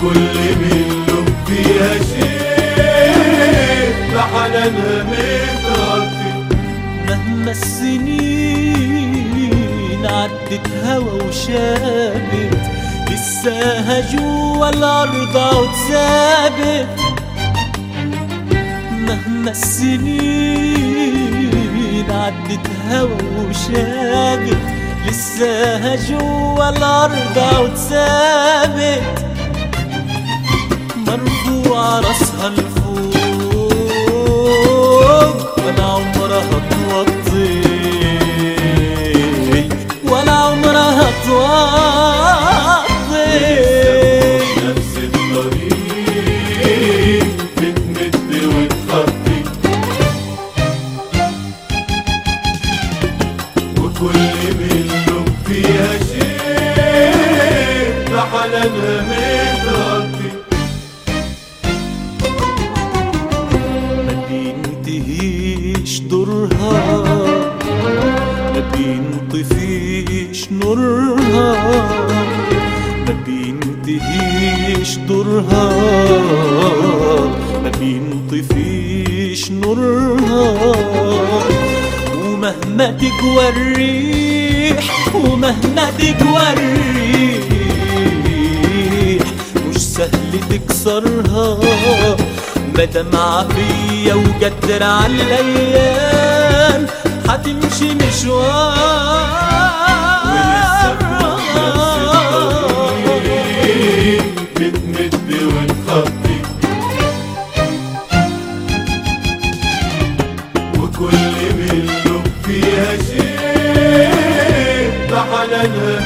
وكل منهم فيها شيء لحنانها متغطي مهما السنين عدت هوا وشابت لساها جوا الأرض وتثابت مهما السنين عدت هوا وشابت لساها جوا الأرض وتثابت مرفوع راسها لفوق ولا عمرها توطي ولا عمرها توطي نفس الطريق بتمد وتخطي وكل منهم فيها شيء لحنانها متغطي ما بينتهيش دورها ما بينطفيش نورها ما بينتهيش دورها ما بينطفيش نورها ومهما تجوى الريح ومهما تجوى الريح مش سهل تكسرها مادام عافية وجدر على الأيام هتمشي مشوار بتمد وتخطي وكل منهم فيها شيء لحنانها